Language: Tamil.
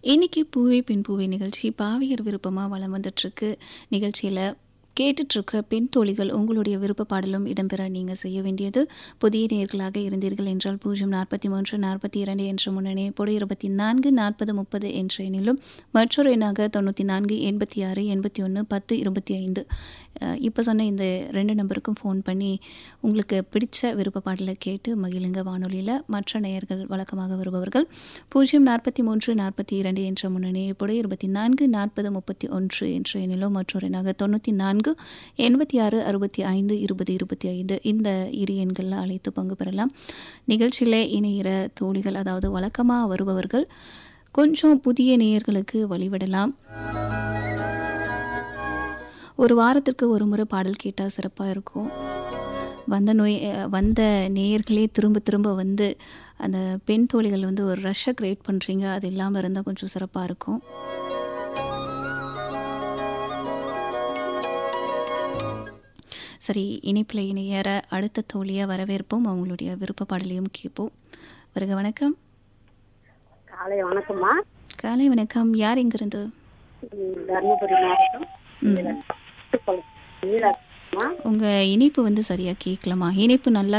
இன்னைக்கு பூவே பெண் பூவே நிகழ்ச்சி பாவியர் விருப்பமாக வலம் வந்துட்டுருக்கு நிகழ்ச்சியில் கேட்டுட்ருக்கிற பெண் தோழிகள் உங்களுடைய விருப்ப பாடலும் இடம்பெற நீங்கள் செய்ய வேண்டியது புதிய நேர்களாக இருந்தீர்கள் என்றால் பூஜ்ஜியம் நாற்பத்தி மூன்று நாற்பத்தி இரண்டு என்ற முன்னணி பொடு இருபத்தி நான்கு நாற்பது முப்பது என்ற எண்ணிலும் மற்றொரு எண்ணாக தொண்ணூற்றி நான்கு எண்பத்தி ஆறு எண்பத்தி ஒன்று பத்து இருபத்தி ஐந்து இப்போ சொன்ன இந்த ரெண்டு நம்பருக்கும் ஃபோன் பண்ணி உங்களுக்கு பிடிச்ச விருப்ப பாடலை கேட்டு மகிழுங்க வானொலியில் மற்ற நேயர்கள் வழக்கமாக வருபவர்கள் பூஜ்ஜியம் நாற்பத்தி மூன்று நாற்பத்தி இரண்டு என்ற முன்னணி இப்போது இருபத்தி நான்கு நாற்பது முப்பத்தி ஒன்று என்ற எண்ணிலும் மற்றொரு எண்ணாக தொண்ணூற்றி நான்கு எண்பத்தி ஆறு அறுபத்தி ஐந்து இருபது இருபத்தி ஐந்து இந்த இரு எண்களில் அழைத்து பங்கு பெறலாம் நிகழ்ச்சியில் இணையிற தோழிகள் அதாவது வழக்கமாக வருபவர்கள் கொஞ்சம் புதிய நேயர்களுக்கு வழிவிடலாம் ஒரு வாரத்திற்கு ஒரு முறை பாடல் கேட்டால் சிறப்பாக இருக்கும் வந்த நோய் அஹ், வந்த நேயர்களே திரும்ப திரும்ப வந்து அந்த பெண் தோழிகள் வந்து ஒரு ரஷ்ஷை க்ரியேட் பண்ணுறீங்க அது இல்லாமல் இருந்தால் கொஞ்சம் சிறப்பாக இருக்கும் சரி இணைப்பில் இணையற அடுத்த தோழியை வரவேற்போம் அவங்களுடைய விருப்ப பாடலையும் கேட்போம் வருக வணக்கம் காலை வணக்கம்மா காலை வணக்கம் யார் இங்கிருந்து ம், தர்மபுரி மாவட்டம் ம். நீலா- நீலாம்மா உங்கள் இணைப்பு வந்து சரியாக கேட்கலமா இணைப்பு நல்லா